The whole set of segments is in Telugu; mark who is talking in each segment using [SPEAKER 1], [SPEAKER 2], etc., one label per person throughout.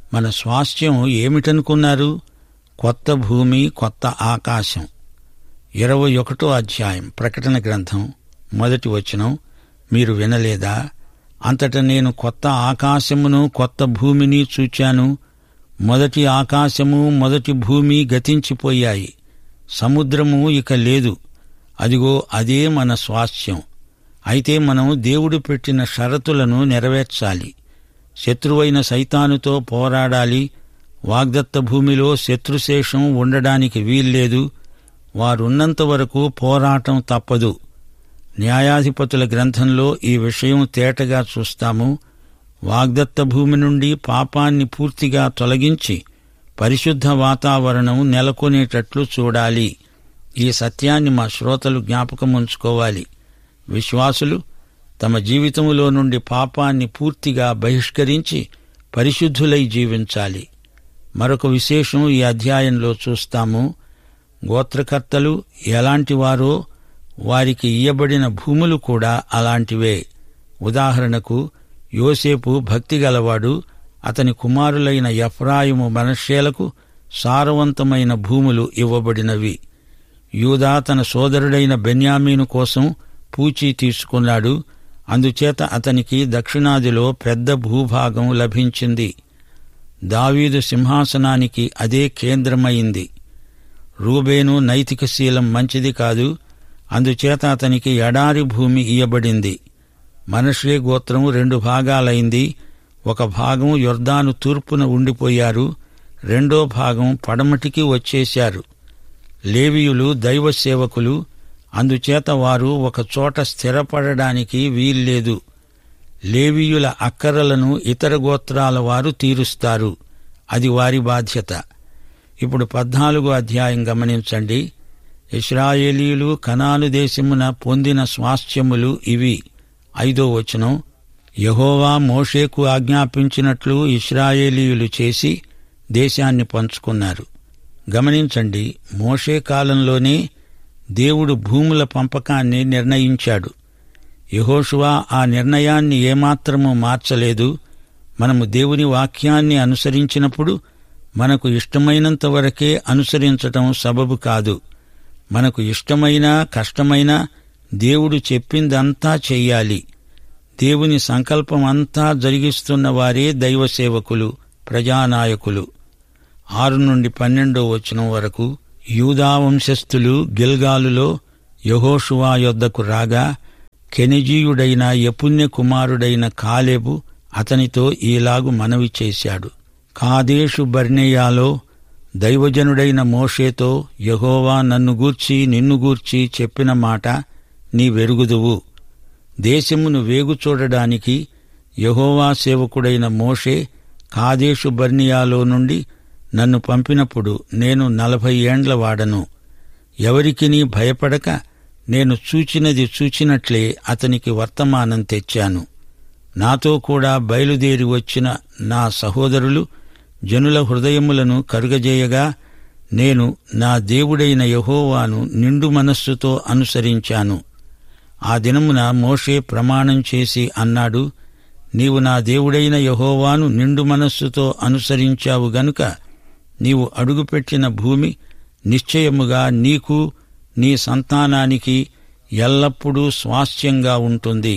[SPEAKER 1] మన స్వాస్థ్యం ఏమిటనుకున్నారు కొత్త భూమి కొత్త ఆకాశం ఇరవై ఒకటో అధ్యాయం ప్రకటన గ్రంథం మొదటి వచనం మీరు వినలేదా అంతట నేను కొత్త ఆకాశమును కొత్త భూమిని చూచాను మొదటి ఆకాశము మొదటి భూమి గతించిపోయాయి సముద్రము ఇక లేదు అదిగో అదే మన స్వాస్థ్యం అయితే మనం దేవుడు పెట్టిన షరతులను నెరవేర్చాలి శత్రువైన సైతానుతో పోరాడాలి వాగ్దత్త భూమిలో శత్రుశేషం ఉండడానికి వీల్లేదు వారున్నంత వరకు పోరాటం తప్పదు న్యాయాధిపతుల గ్రంథంలో ఈ విషయం తేటగా చూస్తాము వాగ్దత్త భూమి నుండి పాపాన్ని పూర్తిగా తొలగించి పరిశుద్ధ వాతావరణం నెలకొనేటట్లు చూడాలి ఈ సత్యాన్ని మా శ్రోతలు జ్ఞాపకం ఉంచుకోవాలి విశ్వాసులు తమ జీవితములో నుండి పాపాన్ని పూర్తిగా బహిష్కరించి పరిశుద్ధులై జీవించాలి మరొక విశేషం ఈ అధ్యాయంలో చూస్తాము గోత్రకర్తలు ఎలాంటి వారో వారికి ఇయ్యబడిన భూములు కూడా అలాంటివే ఉదాహరణకు యోసేపు భక్తి గలవాడు అతని కుమారులైన ఎఫ్రాయిము మనశ్శేలకు సారవంతమైన భూములు ఇవ్వబడినవి యూదా తన సోదరుడైన బెన్యామీను కోసం పూచీ తీసుకున్నాడు అందుచేత అతనికి దక్షిణాదిలో పెద్ద భూభాగం లభించింది దావీదు సింహాసనానికి అదే కేంద్రమైంది రూబేను నైతికశీలం మంచిది కాదు అందుచేత అతనికి ఎడారి భూమి ఇయ్యబడింది మనషే గోత్రం రెండు భాగాలైంది ఒక భాగం యొర్దాను తూర్పున ఉండిపోయారు రెండో భాగం పడమటికి వచ్చేశారు లేవీయులు దైవ సేవకులు అందుచేత వారు ఒక చోట స్థిరపడడానికి వీల్లేదు లేవీయుల అక్కరలను ఇతర గోత్రాల వారు తీరుస్తారు అది వారి బాధ్యత ఇప్పుడు పద్నాలుగో అధ్యాయం గమనించండి ఇస్రాయేలీలు కనాను దేశమున పొందిన స్వాస్థ్యములు ఇవి ఐదో వచనం యహోవా మోషేకు ఆజ్ఞాపించినట్లు ఇస్రాయేలీయులు చేసి దేశాన్ని పంచుకున్నారు గమనించండి మోషే కాలంలోనే దేవుడు భూముల పంపకాన్ని నిర్ణయించాడు యహోషువా ఆ నిర్ణయాన్ని ఏమాత్రమూ మార్చలేదు మనము దేవుని వాక్యాన్ని అనుసరించినప్పుడు మనకు ఇష్టమైనంత వరకే అనుసరించటం సబబు కాదు మనకు ఇష్టమైన కష్టమైన దేవుడు చెప్పిందంతా చెయ్యాలి దేవుని సంకల్పం అంతా జరిగిస్తున్న వారే దైవ సేవకులు ప్రజానాయకులు ఆరు నుండి పన్నెండో వచనం వరకు యూదా వంశస్థులు గిల్గాలులో యహోషువా యొద్దకు రాగా కెనిజీయుడైన యపుణ్య కుమారుడైన కాలేబు అతనితో ఈలాగు మనవి చేశాడు కాదేశు బర్నేయాలో దైవజనుడైన మోషేతో యహోవా నన్ను గూర్చి నిన్ను గూర్చి చెప్పిన మాట నీ వెరుగుదువు దేశమును వేగు చూడడానికి యహోవా సేవకుడైన మోషే కాదేశు బర్నియాలో నుండి నన్ను పంపినప్పుడు నేను నలభై ఏండ్ల వాడను ఎవరికినీ భయపడక నేను చూచినది చూచినట్లే అతనికి వర్తమానం తెచ్చాను నాతో కూడా బయలుదేరి వచ్చిన నా సహోదరులు జనుల హృదయములను కరుగజేయగా నేను నా దేవుడైన యహోవాను నిండు మనస్సుతో అనుసరించాను ఆ దినమున మోషే ప్రమాణం చేసి అన్నాడు నీవు నా దేవుడైన యహోవాను నిండు మనస్సుతో అనుసరించావు గనుక నీవు అడుగుపెట్టిన భూమి నిశ్చయముగా నీకు నీ సంతానానికి ఎల్లప్పుడూ స్వాస్థ్యంగా ఉంటుంది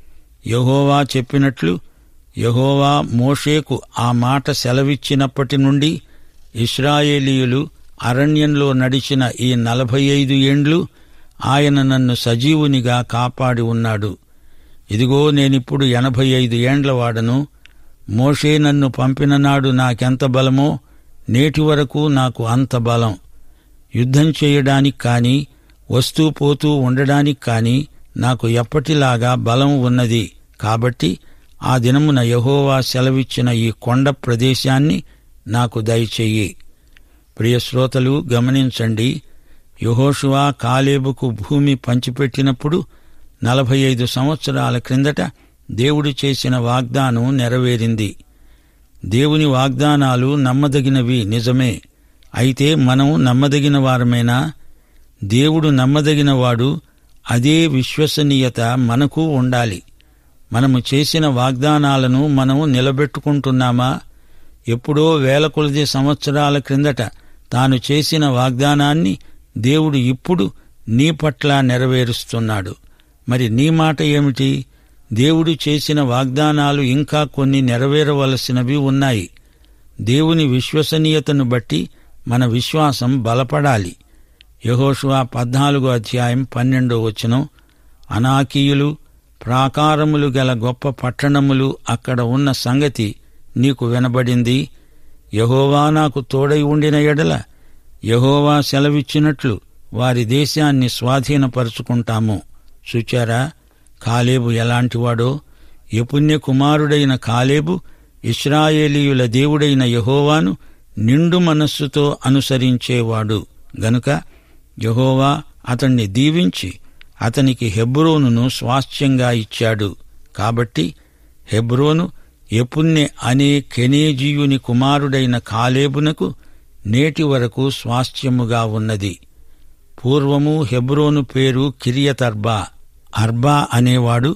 [SPEAKER 1] యహోవా చెప్పినట్లు యహోవా మోషేకు ఆ మాట సెలవిచ్చినప్పటి నుండి ఇస్రాయేలీయులు అరణ్యంలో నడిచిన ఈ నలభై ఐదు ఏండ్లు ఆయన నన్ను సజీవునిగా కాపాడి ఉన్నాడు ఇదిగో నేనిప్పుడు ఎనభై ఐదు ఏండ్ల వాడను మోషే నన్ను పంపిన నాడు నాకెంత బలమో నేటి వరకు నాకు అంత బలం యుద్ధం చేయడానికి కాని వస్తూ పోతూ ఉండడానికి కాని నాకు ఎప్పటిలాగా బలం ఉన్నది కాబట్టి ఆ దినమున యహోవా సెలవిచ్చిన ఈ కొండ ప్రదేశాన్ని నాకు దయచెయ్యి ప్రియశ్రోతలు గమనించండి యహోషువా కాలేబుకు భూమి పంచిపెట్టినప్పుడు నలభై ఐదు సంవత్సరాల క్రిందట దేవుడు చేసిన వాగ్దానం నెరవేరింది దేవుని వాగ్దానాలు నమ్మదగినవి నిజమే అయితే మనం నమ్మదగిన వారమేనా దేవుడు నమ్మదగినవాడు అదే విశ్వసనీయత మనకు ఉండాలి మనము చేసిన వాగ్దానాలను మనం నిలబెట్టుకుంటున్నామా ఎప్పుడో వేల కొలది సంవత్సరాల క్రిందట తాను చేసిన వాగ్దానాన్ని దేవుడు ఇప్పుడు నీ పట్ల నెరవేరుస్తున్నాడు మరి నీ మాట ఏమిటి దేవుడు చేసిన వాగ్దానాలు ఇంకా కొన్ని నెరవేరవలసినవి ఉన్నాయి దేవుని విశ్వసనీయతను బట్టి మన విశ్వాసం బలపడాలి యహోషువా పద్నాలుగో అధ్యాయం పన్నెండో వచనం అనాకీయులు ప్రాకారములు గల గొప్ప పట్టణములు అక్కడ ఉన్న సంగతి నీకు వినబడింది యహోవా నాకు తోడై ఉండిన ఎడల యహోవా సెలవిచ్చినట్లు వారి దేశాన్ని స్వాధీనపరుచుకుంటాము చూచారా కాలేబు ఎలాంటివాడో యపుణ్య కుమారుడైన కాలేబు ఇస్రాయేలీయుల దేవుడైన యహోవాను నిండు మనస్సుతో అనుసరించేవాడు గనుక యహోవా అతణ్ణి దీవించి అతనికి హెబ్రోనును స్వాస్థ్యంగా ఇచ్చాడు కాబట్టి హెబ్రోను ఎపుణ్య అనే కెనేజీయుని కుమారుడైన కాలేబునకు నేటి వరకు స్వాస్థ్యముగా ఉన్నది పూర్వము హెబ్రోను పేరు కిరియతర్బా అర్బా అనేవాడు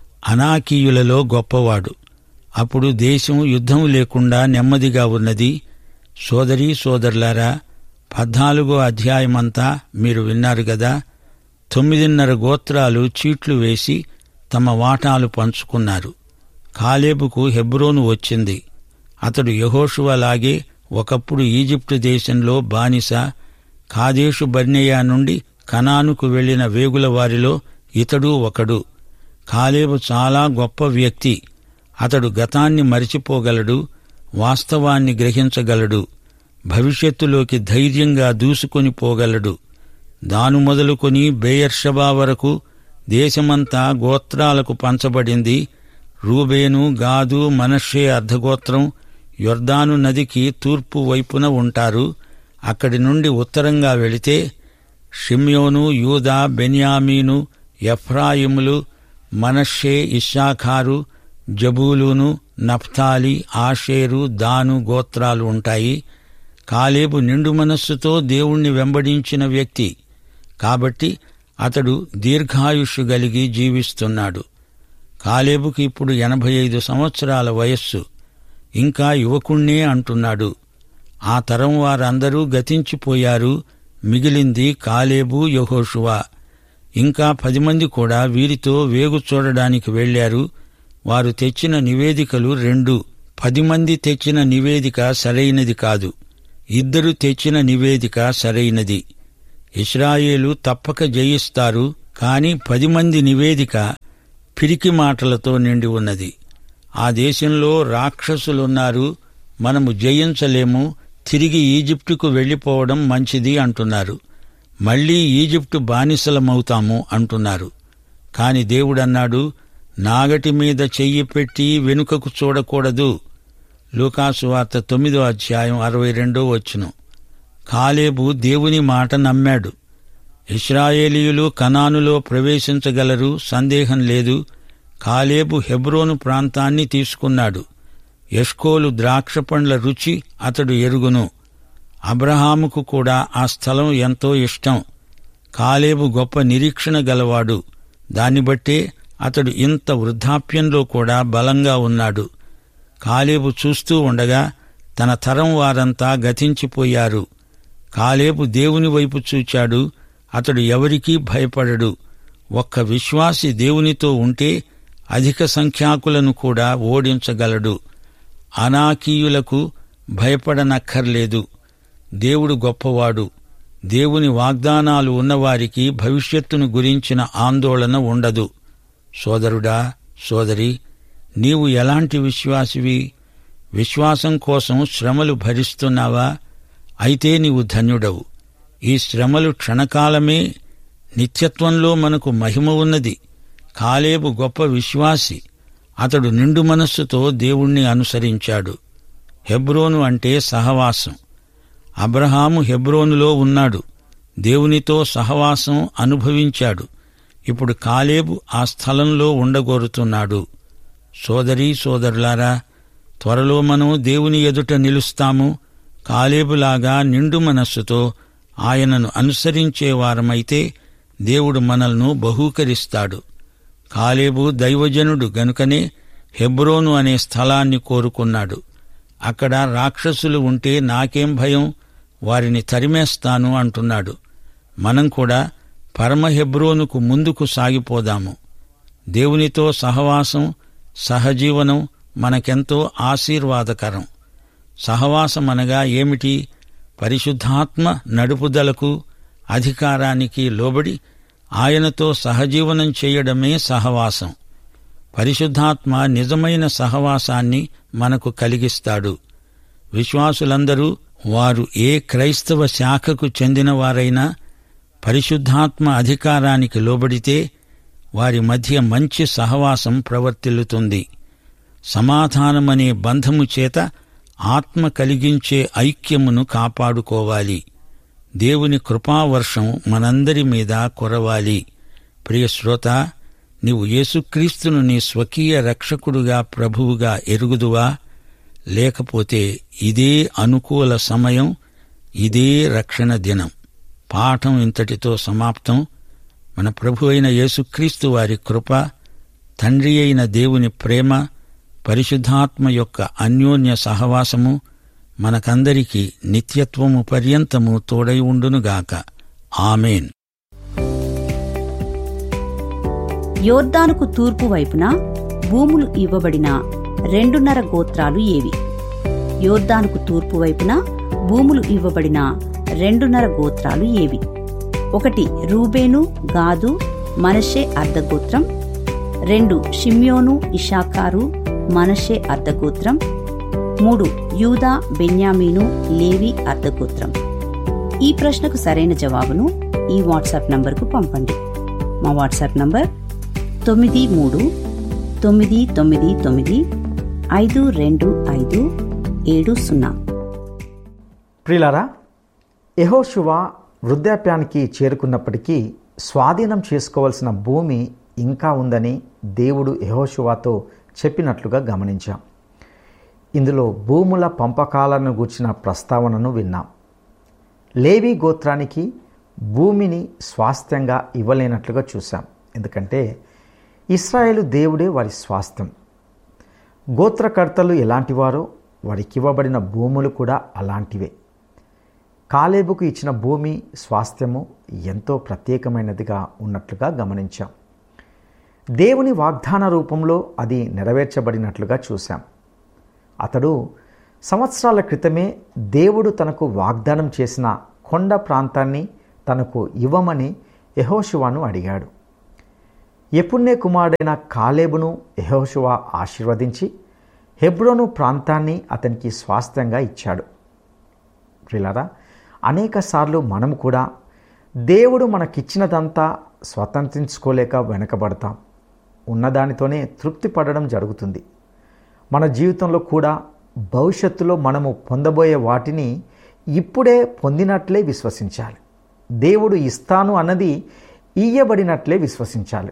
[SPEAKER 1] అనాకీయులలో గొప్పవాడు అప్పుడు దేశం యుద్ధం లేకుండా నెమ్మదిగా ఉన్నది సోదరీ సోదరులారా పద్నాలుగో అధ్యాయమంతా మీరు విన్నారు గదా తొమ్మిదిన్నర గోత్రాలు చీట్లు వేసి తమ వాటాలు పంచుకున్నారు కాలేబుకు హెబ్రోను వచ్చింది అతడు యహోషువలాగే ఒకప్పుడు ఈజిప్టు దేశంలో బానిస కాదేశు బర్నేయా నుండి కనానుకు వెళ్లిన వేగుల వారిలో ఇతడు ఒకడు కాలేబు చాలా గొప్ప వ్యక్తి అతడు గతాన్ని మరిచిపోగలడు వాస్తవాన్ని గ్రహించగలడు భవిష్యత్తులోకి ధైర్యంగా దూసుకొని పోగలడు దాను మొదలుకొని బేయర్షబా వరకు దేశమంతా గోత్రాలకు పంచబడింది రూబేను గాదు మనషే అర్ధగోత్రం యొర్దాను నదికి తూర్పు వైపున ఉంటారు అక్కడి నుండి ఉత్తరంగా వెళితే షిమ్యోను యూదా బెన్యామీను ఎఫ్రాయిములు మనషే ఇషాఖారు జబూలును నఫ్తాలి ఆషేరు దాను గోత్రాలు ఉంటాయి కాలేబు నిండు మనస్సుతో దేవుణ్ణి వెంబడించిన వ్యక్తి కాబట్టి అతడు దీర్ఘాయుష్యు గలిగి జీవిస్తున్నాడు కాలేబుకి ఇప్పుడు ఎనభై ఐదు సంవత్సరాల వయస్సు ఇంకా యువకుణ్ణే అంటున్నాడు ఆ తరం వారందరూ గతించిపోయారు మిగిలింది కాలేబు యహోషువా ఇంకా పది మంది కూడా వీరితో వేగు చూడడానికి వెళ్లారు వారు తెచ్చిన నివేదికలు రెండు పది మంది తెచ్చిన నివేదిక సరైనది కాదు ఇద్దరు తెచ్చిన నివేదిక సరైనది ఇస్రాయేలు తప్పక జయిస్తారు కాని పది మంది నివేదిక పిరికి మాటలతో నిండి ఉన్నది ఆ దేశంలో రాక్షసులున్నారు మనము జయించలేము తిరిగి ఈజిప్టుకు వెళ్లిపోవడం మంచిది అంటున్నారు మళ్లీ ఈజిప్టు బానిసలమవుతాము అంటున్నారు కాని దేవుడన్నాడు నాగటి మీద చెయ్యి పెట్టి వెనుకకు చూడకూడదు లూకాసు వార్త తొమ్మిదో అధ్యాయం అరవై రెండో వచ్చును కాలేబు దేవుని మాట నమ్మాడు ఇస్రాయేలీయులు కనానులో ప్రవేశించగలరు సందేహం లేదు కాలేబు హెబ్రోను ప్రాంతాన్ని తీసుకున్నాడు ఎష్కోలు ద్రాక్ష పండ్ల రుచి అతడు ఎరుగును అబ్రహాముకు కూడా ఆ స్థలం ఎంతో ఇష్టం కాలేబు గొప్ప నిరీక్షణ గలవాడు దాన్ని బట్టే అతడు ఇంత వృద్ధాప్యంలో కూడా బలంగా ఉన్నాడు కాలేబు చూస్తూ ఉండగా తన తరం వారంతా గతించిపోయారు కాలేబు దేవుని వైపు చూచాడు అతడు ఎవరికీ భయపడడు ఒక్క విశ్వాసి దేవునితో ఉంటే అధిక సంఖ్యాకులను కూడా ఓడించగలడు అనాకీయులకు భయపడనక్కర్లేదు దేవుడు గొప్పవాడు దేవుని వాగ్దానాలు ఉన్నవారికి భవిష్యత్తును గురించిన ఆందోళన ఉండదు సోదరుడా సోదరి నీవు ఎలాంటి విశ్వాసివి విశ్వాసం కోసం శ్రమలు భరిస్తున్నావా అయితే నీవు ధన్యుడవు ఈ శ్రమలు క్షణకాలమే నిత్యత్వంలో మనకు మహిమ ఉన్నది కాలేబు గొప్ప విశ్వాసి అతడు నిండు మనస్సుతో దేవుణ్ణి అనుసరించాడు హెబ్రోను అంటే సహవాసం అబ్రహాము హెబ్రోనులో ఉన్నాడు దేవునితో సహవాసం అనుభవించాడు ఇప్పుడు కాలేబు ఆ స్థలంలో ఉండగోరుతున్నాడు సోదరీ సోదరులారా త్వరలో మనం దేవుని ఎదుట నిలుస్తాము కాలేబులాగా నిండు మనస్సుతో ఆయనను అనుసరించేవారమైతే దేవుడు మనల్ని బహూకరిస్తాడు కాలేబు దైవజనుడు గనుకనే హెబ్రోను అనే స్థలాన్ని కోరుకున్నాడు అక్కడ రాక్షసులు ఉంటే నాకేం భయం వారిని తరిమేస్తాను అంటున్నాడు మనం కూడా పరమ హెబ్రోనుకు ముందుకు సాగిపోదాము దేవునితో సహవాసం సహజీవనం మనకెంతో ఆశీర్వాదకరం సహవాసం అనగా ఏమిటి పరిశుద్ధాత్మ నడుపుదలకు అధికారానికి లోబడి ఆయనతో సహజీవనం చేయడమే సహవాసం పరిశుద్ధాత్మ నిజమైన సహవాసాన్ని మనకు కలిగిస్తాడు విశ్వాసులందరూ వారు ఏ క్రైస్తవ శాఖకు చెందినవారైనా పరిశుద్ధాత్మ అధికారానికి లోబడితే వారి మధ్య మంచి సహవాసం ప్రవర్తిల్లుతుంది సమాధానమనే బంధము చేత ఆత్మ కలిగించే ఐక్యమును కాపాడుకోవాలి దేవుని కృపావర్షం మనందరి మీద కురవాలి ప్రియ శ్రోత నీవు యేసుక్రీస్తును నీ స్వకీయ రక్షకుడుగా ప్రభువుగా ఎరుగుదువా లేకపోతే ఇదే అనుకూల సమయం ఇదే రక్షణ దినం పాఠం ఇంతటితో సమాప్తం మన ప్రభు అయిన యేసుక్రీస్తు వారి కృప తండ్రి అయిన దేవుని ప్రేమ పరిశుద్ధాత్మ యొక్క అన్యోన్య సహవాసము మనకందరికీ నిత్యత్వము పర్యంతము తోడై ఉండునుగాక ఆమెన్
[SPEAKER 2] యోర్దానుకు తూర్పు వైపున భూములు ఇవ్వబడిన రెండున్నర గోత్రాలు ఏవి యోర్దానుకు తూర్పు వైపున భూములు ఇవ్వబడిన రెండున్నర గోత్రాలు ఏవి ఒకటి రూబేను గాదు మనషే అర్ధగోత్రం రెండు షిమ్యోను ఇషాకారు మనషే అర్ధగోత్రం మూడు యూదా బెన్యామీను లేవి అర్ధగోత్రం ఈ ప్రశ్నకు సరైన జవాబును ఈ వాట్సాప్ నంబర్కు పంపండి మా వాట్సాప్ నంబర్ తొమ్మిది మూడు తొమ్మిది తొమ్మిది తొమ్మిది ఐదు రెండు ఐదు ఏడు సున్నా
[SPEAKER 3] ప్రియులారా యెహోషువ వృద్ధాప్యానికి చేరుకున్నప్పటికీ స్వాధీనం చేసుకోవాల్సిన భూమి ఇంకా ఉందని దేవుడు యెహోషువాతో చెప్పినట్లుగా గమనించాం ఇందులో భూముల పంపకాలను గూర్చిన ప్రస్తావనను విన్నాం లేవి గోత్రానికి భూమిని స్వాస్థ్యంగా ఇవ్వలేనట్లుగా చూశాం ఎందుకంటే ఇస్రాయేలు దేవుడే వారి స్వాస్థ్యం గోత్రకర్తలు ఎలాంటివారో వారికి ఇవ్వబడిన భూములు కూడా అలాంటివే కాలేబుకు ఇచ్చిన భూమి స్వాస్థ్యము ఎంతో ప్రత్యేకమైనదిగా ఉన్నట్లుగా గమనించాం దేవుని వాగ్దాన రూపంలో అది నెరవేర్చబడినట్లుగా చూశాం అతడు సంవత్సరాల క్రితమే దేవుడు తనకు వాగ్దానం చేసిన కొండ ప్రాంతాన్ని తనకు ఇవ్వమని యహోశువాను అడిగాడు ఎపుణ్య కుమారుడైన కాలేబును యహోశువ ఆశీర్వదించి హెబ్రోను ప్రాంతాన్ని అతనికి స్వాస్థ్యంగా ఇచ్చాడు ప్రిలరా అనేక సార్లు మనం కూడా దేవుడు మనకిచ్చినదంతా స్వతంత్రించుకోలేక వెనకబడతాం ఉన్నదానితోనే తృప్తి పడడం జరుగుతుంది మన జీవితంలో కూడా భవిష్యత్తులో మనము పొందబోయే వాటిని ఇప్పుడే పొందినట్లే విశ్వసించాలి దేవుడు ఇస్తాను అన్నది ఇయ్యబడినట్లే విశ్వసించాలి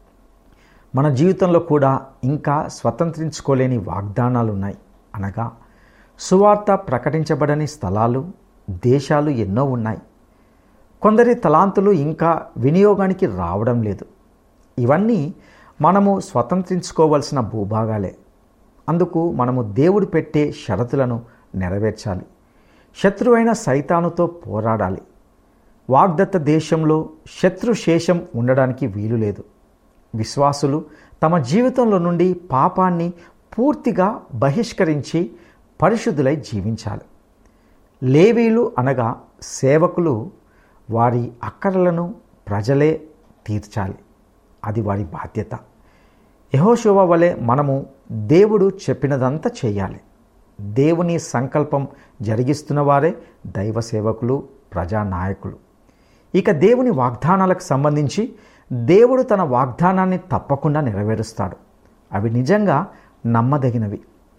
[SPEAKER 3] మన జీవితంలో కూడా ఇంకా స్వతంత్రించుకోలేని వాగ్దానాలు ఉన్నాయి అనగా సువార్త ప్రకటించబడని స్థలాలు దేశాలు ఎన్నో ఉన్నాయి కొందరి తలాంతులు ఇంకా వినియోగానికి రావడం లేదు ఇవన్నీ మనము స్వతంత్రించుకోవలసిన భూభాగాలే అందుకు మనము దేవుడు పెట్టే షరతులను నెరవేర్చాలి శత్రువైన సైతానుతో పోరాడాలి వాగ్దత్త దేశంలో శత్రుశేషం ఉండడానికి వీలు లేదు విశ్వాసులు తమ జీవితంలో నుండి పాపాన్ని పూర్తిగా బహిష్కరించి పరిశుద్ధులై జీవించాలి లేవీలు అనగా సేవకులు వారి అక్కరలను ప్రజలే తీర్చాలి అది వారి బాధ్యత యహోశోవ వలె మనము దేవుడు చెప్పినదంతా చేయాలి దేవుని సంకల్పం జరిగిస్తున్న వారే దైవ సేవకులు ప్రజానాయకులు ఇక దేవుని వాగ్దానాలకు సంబంధించి దేవుడు తన వాగ్దానాన్ని తప్పకుండా నెరవేరుస్తాడు అవి నిజంగా నమ్మదగినవి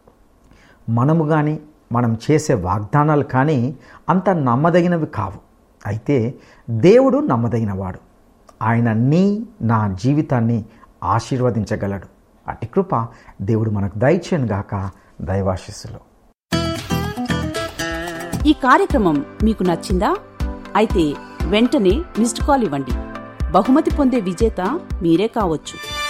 [SPEAKER 3] మనము కానీ మనం చేసే వాగ్దానాలు కానీ అంత నమ్మదగినవి కావు అయితే దేవుడు నమ్మదగినవాడు ఆయన నీ నా జీవితాన్ని ఆశీర్వదించగలడు అట్టి కృప దేవుడు మనకు దయచేయను గాక దైవాశిస్సులో
[SPEAKER 2] ఈ కార్యక్రమం మీకు నచ్చిందా అయితే వెంటనే మిస్డ్ కాల్ ఇవ్వండి బహుమతి పొందే విజేత మీరే కావచ్చు